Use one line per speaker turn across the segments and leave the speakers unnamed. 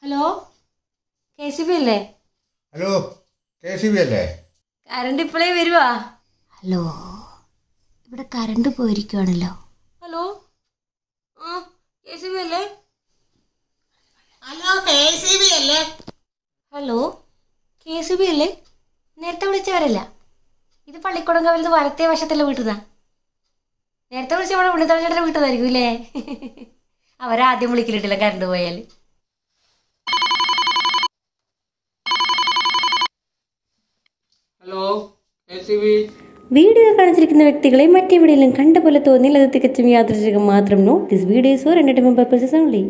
Hello K C B അല്ലേ
hello K C B അല്ലേ
current ഇപ്പോഴേ വരുവാ
ഹലോ ഇവിടെ കറണ്ട് പോയിരിക്കുവാണല്ലോ
ഹലോ ആ കെ സി ബി അല്ലേ
ഹലോ കെ സി ബി അല്ലേ
ഹലോ കെ സി ബി അല്ലേ നേരത്തെ വിളിച്ചവരല്ല ഇത് പള്ളിക്കുടം കവലത്ത് വലത്തേ വശത്തുള്ള വീട്ടുതാ നേരത്തെ വിളിച്ച നമ്മുടെ ഉണ്ണിത്തളച്ചേട്ടൻ്റെ വീട്ടുതായിരിക്കും അല്ലേ അവരാദ്യം വിളിക്കലിട്ടില്ല കറണ്ട് പോയാൽ
hello K C B
video കാണിച്ചിരിക്കുന്ന വ്യക്തികളെ മറ്റെവിടെയെങ്കിലും കണ്ട പോലെ തോന്നിയാൽ അത് തികച്ചും യാദൃശികം മാത്രം no this videos for entertainment purposes only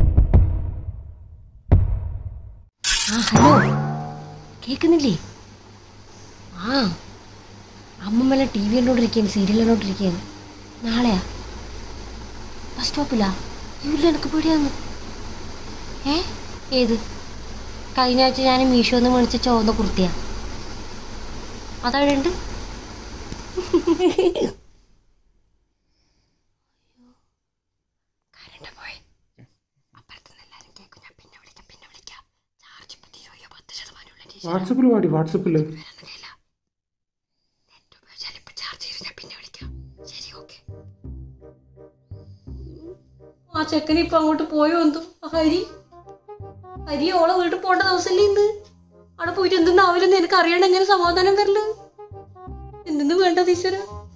ആ ഹലോ കേൾക്കുന്നില്ലേ
ആ അമ്മമ്മല ടി വി കണ്ടോണ്ടിരിക്കുകയാണ് സീരിയൽ കണ്ടോണ്ടിരിക്കുകയാണ് നാളെയാ ബസ് സ്റ്റോപ്പിലാ ഇല്ല എനിക്ക് പേടിയാന്ന് ഏ ഏത് കഴിഞ്ഞ ആഴ്ച ഞാൻ മീഷോന്ന് മേടിച്ച ചുവന്ന കുർത്തിയാ അതവിടെ ഉണ്ട്
വാട്സപ്പിൽ പാടി വാട്സപ്പിൽ
ആ ചെക്കൻ ഇപ്പൊ അങ്ങോട്ട് പോയോ എന്തോ ആ ഹരി ഹരി ഓളെ വീട്ടിൽ പോകേണ്ട ദിവസമല്ലേ ഇന്ന് അവിടെ പോയിട്ട് എന്തെന്നാവില്ലെന്ന് എനിക്ക് അറിയണ്ട എങ്ങനെ സമാധാനം വരല് എന്തെന്ന് വേണ്ട ടീച്ചർ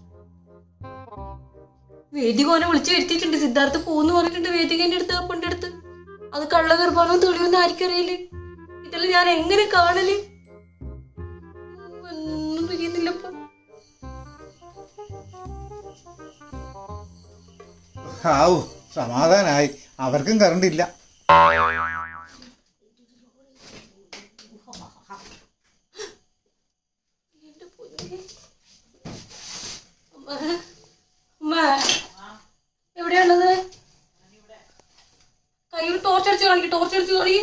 വേദിക ഓനെ വിളിച്ചു വരുത്തിയിട്ടുണ്ട് സിദ്ധാർത്ഥ പോന്ന് പറഞ്ഞിട്ടുണ്ട് വേദികന്റെ അടുത്ത് ആ പെണ്ണിന്റെ അടുത്ത് അത് കള്ള ഗർഭാനോ തെളിവൊന്നും ആർക്കും അറിയില്ലേ ഇതെല്ലാം ഞാൻ എങ്ങനെ കാണല് ഒന്നും ചെയ്യുന്നില്ലപ്പോ
ആവു സമാധാനായി അവർക്കും കറണ്ട് ഇല്ല
അമ്മ എവിടെയാണത് കയ്യിൽ ടോർച്ച് അടിച്ച് കാണിക്കും ടോർച്ച് അടിച്ച് കാണി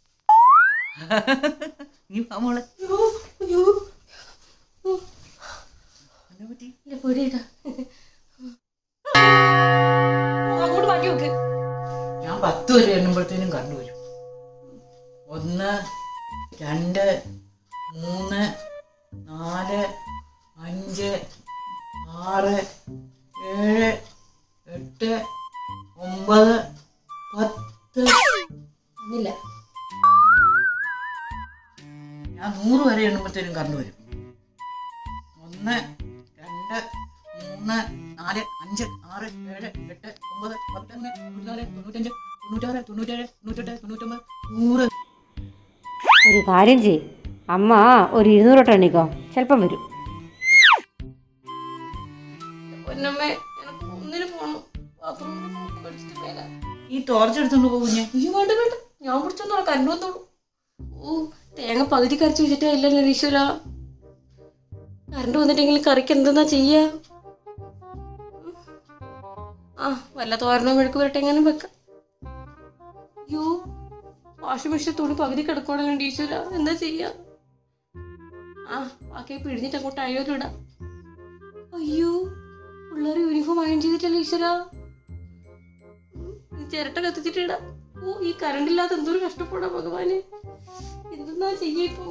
നീ വാ മോളെ
അയ്യോ അയ്യോ ഇല്ല, പേടിയായിട്ടാ. അങ്ങോട്ട് മാറ്റി വെക്ക്
ഞാൻ പത്ത് വരെ എണ്ണുമ്പോഴത്തേനും കണ്ടുവരും ഒന്ന് രണ്ട് മൂന്ന് നാല് അഞ്ച് ആറ് ഏഴ് എട്ട് ഒമ്പത് പത്ത്
ഒന്നില്ല
ഞാൻ നൂറ് വരെ എണ്ണുമ്പോഴത്തേനും കണ്ടുവരും ഒന്ന് രണ്ട് മൂന്ന് നാല് അഞ്ച് ആറ് ഏഴ് എട്ട് ഒമ്പത് പത്ത് തൊണ്ണൂറ്റിനാല് തൊണ്ണൂറ്റഞ്ച് തൊണ്ണൂറ്റാറ് തൊണ്ണൂറ്റേഴ് തൊണ്ണൂറ്റെട്ട് തൊണ്ണൂറ്റൊമ്പത് നൂറ്
ഒരു കാര്യം ചെയ് അമ്മ ഒരു ഇരുന്നൂറ് വട്ടം എണ്ണിക്കോ ചിലപ്പം വരും പൊന്നമ്മേ എനിക്ക് ഒന്നിന് പോണം ബാത്റൂമിൽ പോക്ക് പഠിച്ചിട്ട് മേലെ
ഈ ടോർച്ച് എടുത്തോണ്ട് പോകും ഞാൻ
അയ്യോ വേണ്ട വേണ്ട ഞാൻ പിടിച്ചോന്നോളാം കരണ്ട് വന്നോളൂ ഓ തേങ്ങ പകുതി കരച്ച് വെച്ചിട്ടേ ഇല്ലല്ലോ ഈശ്വര കരണ്ട് വന്നിട്ടെങ്കിലും കറിക്ക് എന്തെന്നാ ചെയ്യാ ഉം. ആ വല്ല തോരണോ മെഴുക്ക് വരട്ടെ എങ്ങനെ വെക്കാം അയ്യോ വാഷിംഗ് മെഷീൻ തുണി പകുതി കിടക്കണല്ലോ ഈശ്വര എന്താ ചെയ്യാ ആ ബാക്കി പിഴിഞ്ഞിട്ട് അങ്ങോട്ട് അയ്യോലും ഇടാം അയ്യോ പിള്ളേർ യൂണിഫോം അയൺ ചെയ്തിട്ടല്ലോ ഈശ്വര ഈ ചിരട്ട കത്തിച്ചിട്ട് ഇടാം ഓ ഈ കറണ്ട് ഇല്ലാത്ത എന്തൊരു കഷ്ടപ്പെടാ ഭഗവാന് എന്തെന്നാ ചെയ്യ ഇപ്പോ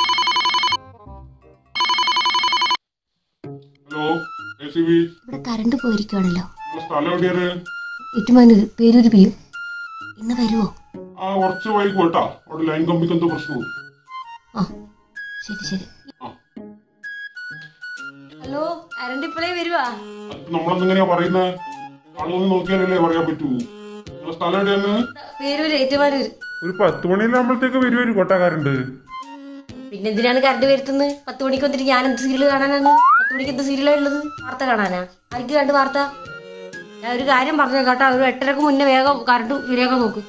ഹലോ എ സി ബി
ഇവിടെ കറണ്ട് പോയിരിക്കുവാണല്ലോ
സ്ഥലം എവിടെയാണ്
ഏറ്റുമാനൂർ പേരൂര് പിയു ഇന്ന് വരുമോ
ആ കുറച്ച് വൈകും കേട്ടാ അവിടെ ലൈൻ കമ്പിക്ക് എന്തോ പ്രശ്നമുണ്ട്
ആ ശരി ശരി
ഹലോ കറണ്ട് ഇപ്പോഴേ വരുവാ
അതിപ്പോ നമ്മളെന്തെങ്ങനെയാ പറയുന്നത് ആളൊന്ന് നോക്കിയാലല്ലേ പറയാൻ പറ്റൂ നിങ്ങളെ സ്ഥലം എവിടെയാണ്
പേരൂര് ഏറ്റുമാനൂര്
ഒരു പത്ത് മണിയിലാകുമ്പോഴത്തേക്ക് വരുമായിരിക്കും കൊട്ടാക്കാരുണ്ട്
പിന്നെ എന്തിനാണ് കറണ്ട് വരുത്തുന്നത് പത്ത് മണിക്ക് വന്നിട്ട് ഞാൻ എന്ത് സീരിയൽ കാണാനാണ് പത്ത് മണിക്ക് എന്ത് സീരിയലാ ഉള്ളത് വാർത്ത കാണാനാ ആർക്ക് കണ്ട് വാർത്ത ഞാൻ ഒരു കാര്യം പറഞ്ഞു കേട്ടോ ഒരു എട്ടരക്ക് മുന്നേ വേഗം കറണ്ട് ശരിയാക്കാൻ നോക്ക്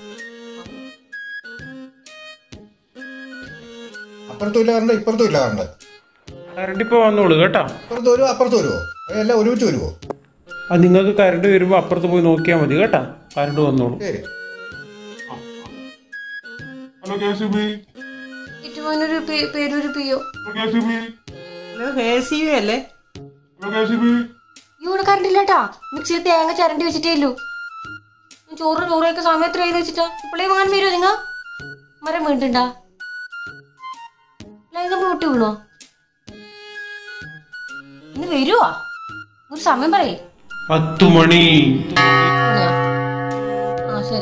അപ്പുറത്തും ഇല്ല കറണ്ട് ഇപ്പുറത്തും ഇല്ല കറണ്ട്
കറണ്ട് ഇപ്പോൾ വന്നോളൂ കേട്ടോ
ഇപ്പുറത്ത് വരുമോ അപ്പുറത്ത് വരുമോ എല്ലാം ഒരുമിച്ച് വരുമോ
അത് നിങ്ങൾക്ക് കറണ്ട് വരുമ്പോൾ അപ്പുറത്ത് പോയി നോക്കിയാൽ മതി കേട്ടോ കറണ്ട് വന്നോളൂ
ശരി
hello K C B
Ettumanoor പേ- പേരൂര് പിയോ
K C B
hello K C B അല്ലേ
ഹലോ കെ സി ബി
ഇവിടെ കറണ്ട് ഇല്ലാട്ടാ മിക്സിയിൽ തേങ്ങ ചരണ്ടി വെച്ചിട്ടേ ഉള്ളൂ ചോറ് ചോറൊക്കെ സമയത്ത് കയ്യിൽ വെച്ചിട്ടാ ഇപ്പോഴേ വാങ്ങാൻ വരുമോ നിങ്ങ മരം വീണ്ടുണ്ടാ ലൈൻ കമ്പി പൊട്ടി വീണോ ഇന്ന് വരുവാ ഒരു സമയം പറയേ
പത്തു മണി
ആ ശരി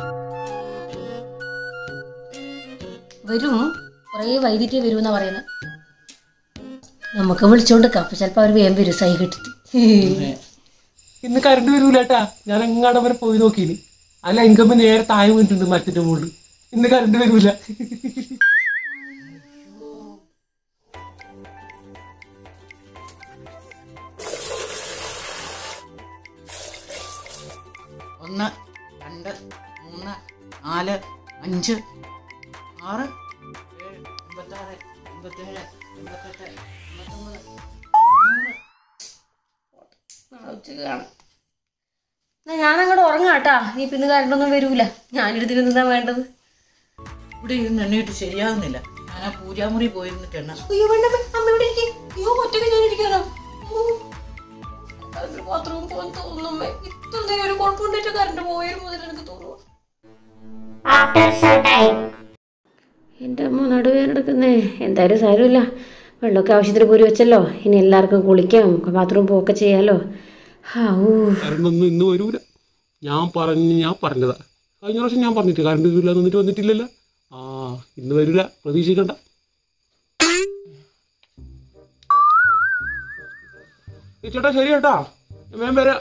വരും കുറേ വൈകിട്ടേ വരുമെന്നാ പറയുന്നത് നമുക്ക് വിളിച്ചോണ്ട് അപ്പൊ ചിലപ്പോ അവർ വേഗം വരും സൈ കിട്ടിട്ട്
ഇന്ന് കറണ്ട് വരൂലേട്ടാ ഞാൻ എങ്ങാണ്ട് വരെ പോയി നോക്കീന് അല്ല ഇൻകമ്പ് നേരെ താഴെ വീണിട്ടുണ്ട് മരത്തിന്റെ മുകളിൽ ഇന്ന് കറണ്ട് വരൂല
ഒന്ന് രണ്ട് മൂന്ന് നാല് അഞ്ച് ആറ് ഏഴ് എൺപത്താറ് എൺപത്തേഴ് എൺപത്തെട്ട് എൺപത്തൊമ്പത്
ഉച്ചക്ക് കാണാം എന്നാ ഞാൻ അങ്ങോട്ട് ഉറങ്ങാട്ടാ നീ പിന്നെ കരണ്ടൊന്നും വരൂല ഞാനിടത്തിന് നിന്നാ വേണ്ടത്
ഇവിടെ ഇരുന്ന് എണ്ണിയിട്ട് ശരിയാകുന്നില്ല ഞാൻ ആ പൂജാമുറി പോയിരുന്നിട്ട് എണ്ണ
അയ്യോ വേണ്ട അമ്മ ഇവിടെ ഇരിക്കും അയ്യോ ഒറ്റയ്ക്ക് ഞാൻ ഇരിക്കാനോ ബാത്റൂം പോകാൻ തോന്നുന്നമ്മേ ഇത്ര നേരം ഒരു കുഴപ്പമുണ്ടായിട്ട് കറണ്ട് പോയാലും മുതൽ എനിക്ക് തോന്നുന്നു എൻ്റെ അമ്മ നടുവേനെടുക്കുന്നേ എന്തായാലും സാരമില്ല വെള്ളമൊക്കെ ആവശ്യത്തിന് കോരി വെച്ചല്ലോ ഇനി എല്ലാവർക്കും കുളിക്കാം ബാത്റൂം പോയൊക്കെ ചെയ്യാലോ ഹാവൂ
കറണ്ട് ഒന്നും ഇന്ന് വരൂല ഞാൻ പറഞ്ഞ് ഞാൻ പറഞ്ഞതാ കഴിഞ്ഞ പ്രാവശ്യം ഞാൻ പറഞ്ഞിട്ട് കറണ്ട് വരൂല എന്നിട്ട് വന്നിട്ടില്ലല്ലോ ആ ഇന്ന് വരൂല പ്രതീക്ഷിക്കണ്ട ഈ ചേട്ടാ ശരി ചേട്ടാ ഞാൻ വേഗം വരാം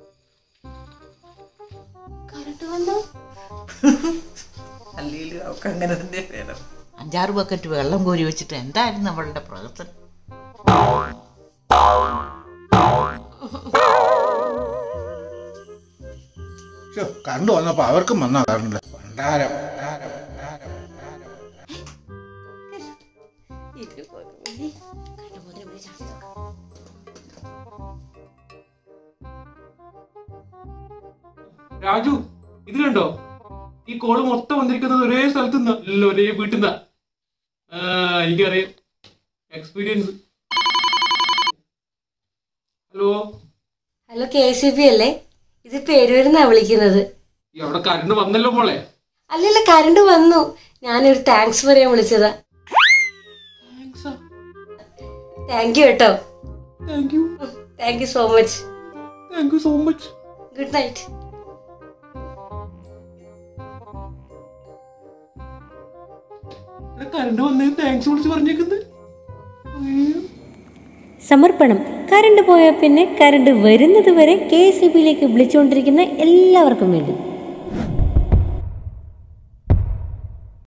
കറണ്ട് വന്നോ
അല്ലെങ്കിൽ അവൾക്ക് അങ്ങനെ തന്നെ വേണം അഞ്ചാറ് ബക്കറ്റ് വെള്ളം കോരി വെച്ചിട്ട് എന്തായിരുന്നു അവളുടെ പ്രവർത്തനം
ശ്ശോ, കറണ്ട് വന്നപ്പോ അവർക്കും വന്നാ കറണ്ട് ഭണ്ഡാരം ഭണ്ഡാരം, ഭണ്ഡാരം, ഭണ്ഡാരം.
രാജു ഇത് കണ്ടോ ഈ കോള് മൊത്തം വന്നിരിക്കുന്നത് ഒരേ സ്ഥലത്ത് നിന്നാ അല്ല ഒരേ വീട്ടിൽ നിന്നാ ആ എനിക്കറിയാം experience hello
hello K C B അല്ലേ ഇത് പേരൂരിന്നാ വിളിക്കുന്നത്
ഈ അവിടെ കറണ്ട് വന്നല്ലോ മോളെ
അല്ലല്ല കറണ്ട് വന്നു ഞാനൊരു താങ്ക്സ് പറയാൻ വിളിച്ചതാ താങ്ക് യു കേട്ടോ
thank you
thank you so much
thank you so much
good night
current വന്നതിന് താങ്ക്സ് വിളിച്ച് പറഞ്ഞേക്കുന്നത് അയ്യോ
സമർപ്പണം കറണ്ട് പോയാൽ പിന്നെ കറണ്ട് വരുന്നത് വരെ കെ എസ് ഇ ബിയിലേക്ക് വിളിച്ചുകൊണ്ടിരിക്കുന്ന എല്ലാവർക്കും വേണ്ടി